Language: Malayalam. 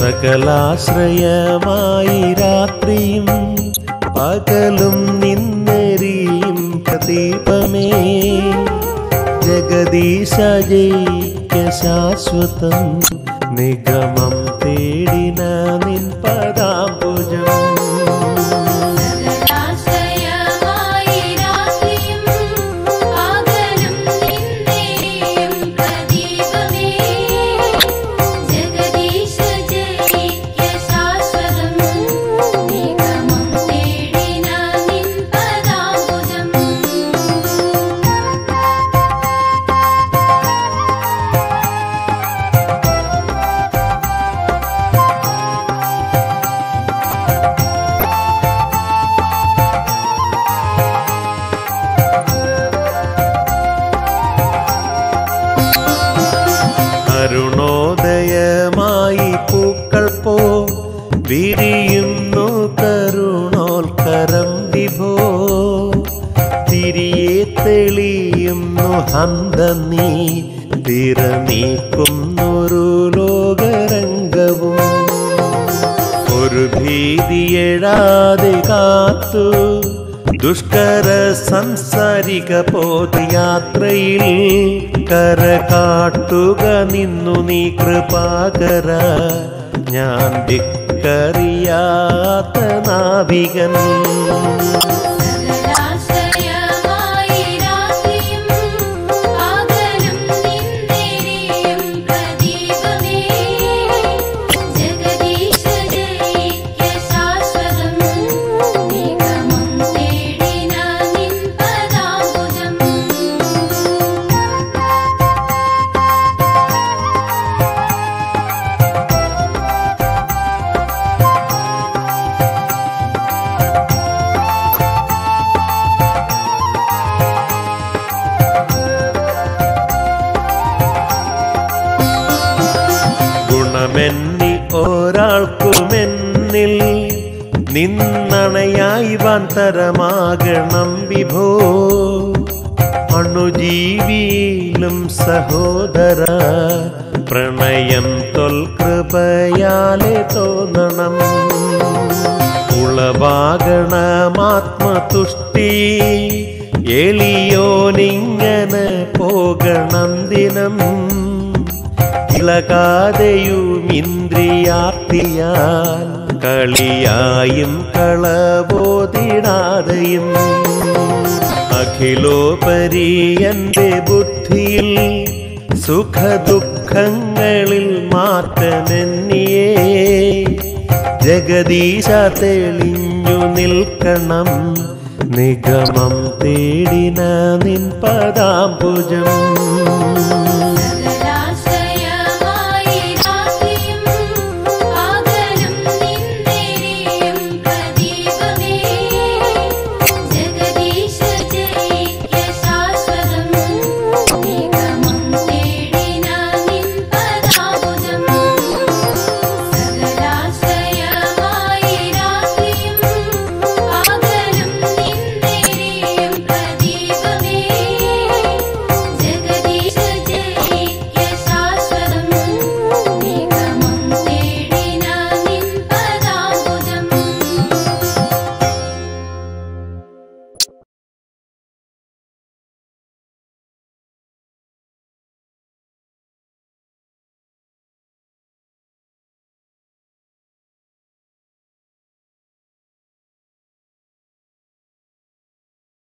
സകലാശ്രയമായി രാത്രിയും പകലും നിന്നെറിയും പ്രദീപമേ ജഗദീശ ജയിക്ക ശാശ്വതം നിഗമം തേടിന നിൻ പദാംബുജം ആശ്രയമായി രാത്രിയും പകലും നിന്നെയും പ്രദീപമേ ജഗദീശ ജയിക്ക ശാശ്വതം നിഗമം തേടിന നിൻ പദാംബുജം അരുണോദയമായി പൂക്കൾ പോ വിരിയുന്നു കരുണോൽക്കരം വിഭോ തിരിയെ തെളിയുന്നു ഹന്ത നീ തിരനീക്കുന്നൊരു ലോകരംഗവും ഒരു ഭീതിയെഴാതെ കാത്തു ദുഷ്കര സംസാരിക പോതയാത്രയിൽ കര കാട്ടുക നിന്നു നീ കൃപാകര ഞാൻ ദിക്കറിയാത്ത നാവികൻ ആശ്രയമായി രാത്രിയും പകലും നിന്നെയും പ്രദീപമേ ജഗദീശ ജയിക്ക ശാശ്വതം നിഗമം തേടിന നിൻ പദാംബുജം ഗുണമെന്നി ഒരാൾക്കുമെന്നിൽ നിന്നണയായി വാൻ തരമാകണം വിഭോ അണുജീവിയിലും സഹോദര പ്രണയം തൊൽകൃപയാലെ തോന്നണം ഉളവാകണമാത്മതുഷ്ടി എളിയോനിങ്ങനെ പോകണം ദിനം ഇളകാതെയും ഇന്ദ്രിയാർത്തിയാൽ കളിയായും കളവോതിടാതെയും അഖിലോപരി എൻ്റെ ബുദ്ധിയിൽ സുഖദുഃഖങ്ങളിൽ മാറ്റമെന്നിയേ ജഗദീശ തെളിഞ്ഞു നിൽക്കണം നിഗമം തേടിന നിൻ പദാംബുജം